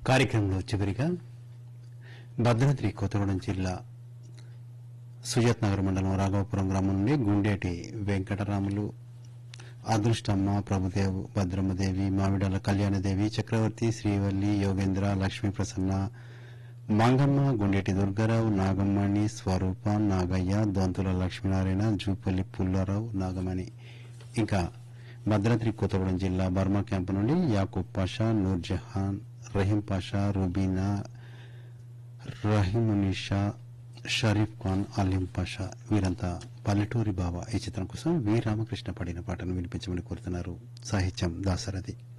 కార్యక్రమంలో చివరిగా భద్రాద్రి కొత్తగూడెం జిల్లా సుజాత్ నగర్ మండలం రాఘవపురం గ్రామం నుండి గుండేటి వెంకటరాములు అదృష్టమ్మ ప్రభుదేవ్ భద్రమ్మదేవి మామిడాల కళ్యాణదేవి చక్రవర్తి శ్రీవల్లి యోగేంద్ర లక్ష్మీ ప్రసన్న మంగమ్మ గుండేటి దుర్గారావు నాగమ్మణి స్వరూప నాగయ్య దొంతుల లక్ష్మీనారాయణ జూపల్లి పుల్లారావు నాగమణి ఇంకా భద్రాద్రి కొత్తగూడెం జిల్లా బర్మా క్యాంపు నుండి యాకూబ్ పాషా నూర్జహాన్ రహీం పాషా రుబీనా రహీమునిషా షరీఫ్ ఖాన్ అలీం పాషా వీరంతా పల్లెటూరి బావ ఈ చిత్రం కోసం వి రామకృష్ణ పాడిన పాటను వినిపించమని కోరుతున్నారు సాహిత్యం దాసరథి